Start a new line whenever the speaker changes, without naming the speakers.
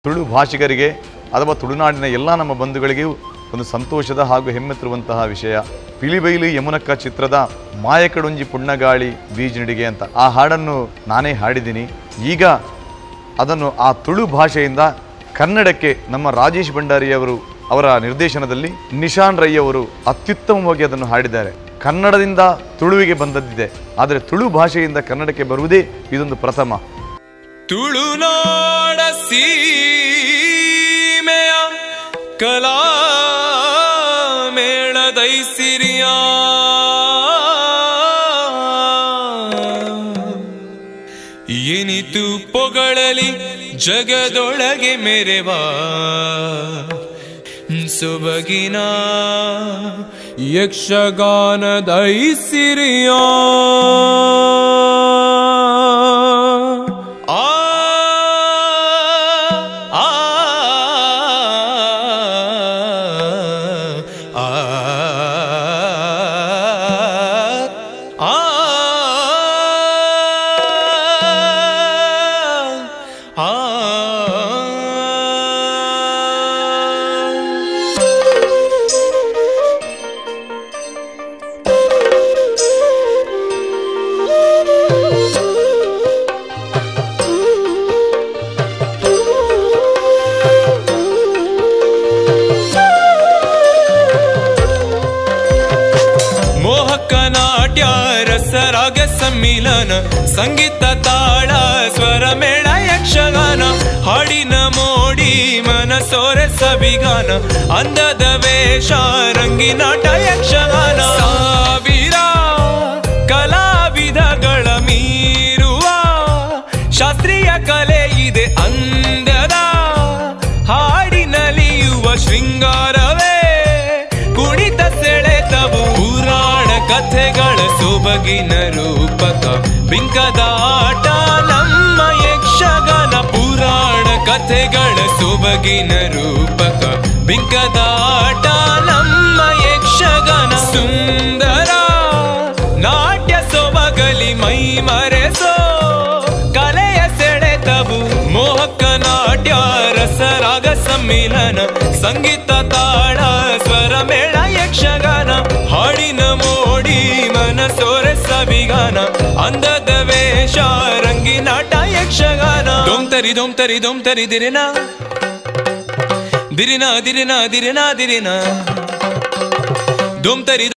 ತುಳು ಭಾಷಿಗರಿಗೆ ಅಥವಾ ತುಳುನಾಡಿನ ಎಲ್ಲ ನಮ್ಮ ಬಂಧುಗಳಿಗೂ ಒಂದು ಸಂತೋಷದ ಹಾಗೂ ಹೆಮ್ಮೆ ತರುವಂತಹ ವಿಷಯ ಪಿಲಿಬೈಲಿ ಯಮುನಕ್ಕ ಚಿತ್ರದ ಮಾಯಕಡೊಂಜಿ ಪುಣ್ಣಗಾಳಿ ಬೀಜನಿಡಿಗೆ ಅಂತ ಆ ಹಾಡನ್ನು ನಾನೇ ಹಾಡಿದ್ದೀನಿ ಈಗ ಅದನ್ನು ಆ ತುಳು ಭಾಷೆಯಿಂದ ಕನ್ನಡಕ್ಕೆ ನಮ್ಮ ರಾಜೇಶ್ ಭಂಡಾರಿಯವರು ಅವರ ನಿರ್ದೇಶನದಲ್ಲಿ ನಿಶಾನ್ ರೈ ಅವರು ಅತ್ಯುತ್ತಮವಾಗಿ ಅದನ್ನು ಹಾಡಿದ್ದಾರೆ ಕನ್ನಡದಿಂದ ತುಳುವಿಗೆ ಬಂದದ್ದಿದೆ ಆದರೆ ತುಳು ಭಾಷೆಯಿಂದ ಕನ್ನಡಕ್ಕೆ ಬರುವುದೇ ಇದೊಂದು ಪ್ರಥಮ
ತುಳುನಾಡ ಸೀಮೆಯ ಕಲಾ ಮೇಳದೈಸಿರಿಯ ಏನಿತು ಪೊಗಳಲಿ ಜಗದೊಳಗೆ ಮೆರೆವಾ ಸೊಬಗಿನ ಯಕ್ಷಗಾನದ ಐಸಿರಿಯ ಆ ಆ ಆ ಆ ಮೋಹಕ ನಾಟ್ಯ ರಸರಾಗ ಸಮ್ಮಿಲನ ಸಂಗೀತ ತಾಳ ಸ್ವರ ಮೇಳ ಯಕ್ಷಗಾನ ಹಾಡಿನ ಮೋಡಿ ಮನಸೋರೆ ಸಬಿಗಾನ ಅಂದದ ವೇಷ ರಂಗಿನಾಟ ಯಕ್ಷಗಾನ ಸಾವಿರ ಕಲಾವಿದಗಳ ಮೀರುವ ಶಾಸ್ತ್ರೀಯ ಕಲೆ ಇದೆ ಅಂದದ ಹಾಡಿನಲಿಯುವ ಶೃಂಗಾರವೇ ಕುಣಿತ ಸೆಳೆತವು ಪುರಾಣ ಕಥೆಗಳ ಸೊಬಗಿನ ರೂಪಕ ಬಿಂಕದ ಆಟ ನಮ್ಮ ಯಕ್ಷಗಾನ ಪುರಾಣ ಕಥೆಗಳ ಸೊಬಗಿನ ರೂಪಕ ಬಿಂಕದ ಆಟ ನಮ್ಮ ಯಕ್ಷಗಾನ ಸುಂದರ ನಾಟ್ಯ ಸೊಬಗಲಿ ಮೈ ಮರೆಸೋ ಕಲೆಯ ಸೆಳೆತವು ಮೋಹಕ ನಾಟ್ಯ ರಸರಾಗ ಸಮ್ಮಿಲನ ಸಂಗೀತ ತಾಳ ಸ್ವರ ಮೇಳ ಯಕ್ಷಗಾನ ಹಾಡಿನ ಮೋಡಿ ಮನಸೋರೆ ಸವಿಗಾನ ಅಂದದ ವೇಷ ರಂಗಿನಾಟ ಯಕ್ಷಗಾನ ದೊಂತರಿ ದೊಂತರಿ ದೊಂತರಿ ದಿರಿನ ದಿರಿನ ದಿರಿನ ದಿರಿನ ದಿರಿನ ದೊಂತರಿ